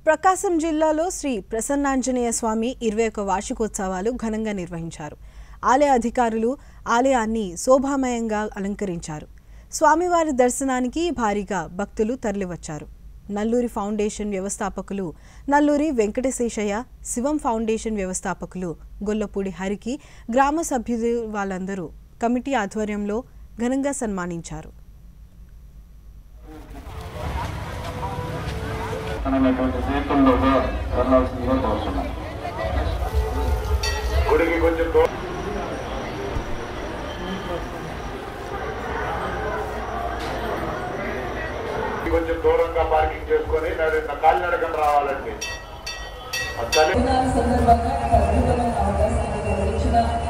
ప్రకాశం జిల్లాలో శ్రీ ప్రసన్నాంజనేయ స్వామి ఇరవై ఒక వార్షికోత్సవాలు ఘనంగా నిర్వహించారు ఆలయ అధికారులు ఆలయాన్ని శోభామయంగా అలంకరించారు స్వామివారి దర్శనానికి భారీగా భక్తులు తరలివచ్చారు నల్లూరి ఫౌండేషన్ వ్యవస్థాపకులు నల్లూరి వెంకటశేషయ్య శివం ఫౌండేషన్ వ్యవస్థాపకులు గొల్లపూడి హరికి గ్రామ సభ్యులు వాళ్ళందరూ కమిటీ ఆధ్వర్యంలో ఘనంగా సన్మానించారు అనేటువంటి చేతుల్లోగా వెళ్ళాల్సిందిగా కోరుతున్నాం గుడికి కొంచెం దూ- కొంచెం దూరంగా పార్కింగ్ చేసుకొని నడు కాలినడకం రావాలండి అది చలి సందర్భంగా ఈ అద్భుతమైన అవకాశాన్ని కలిగించిన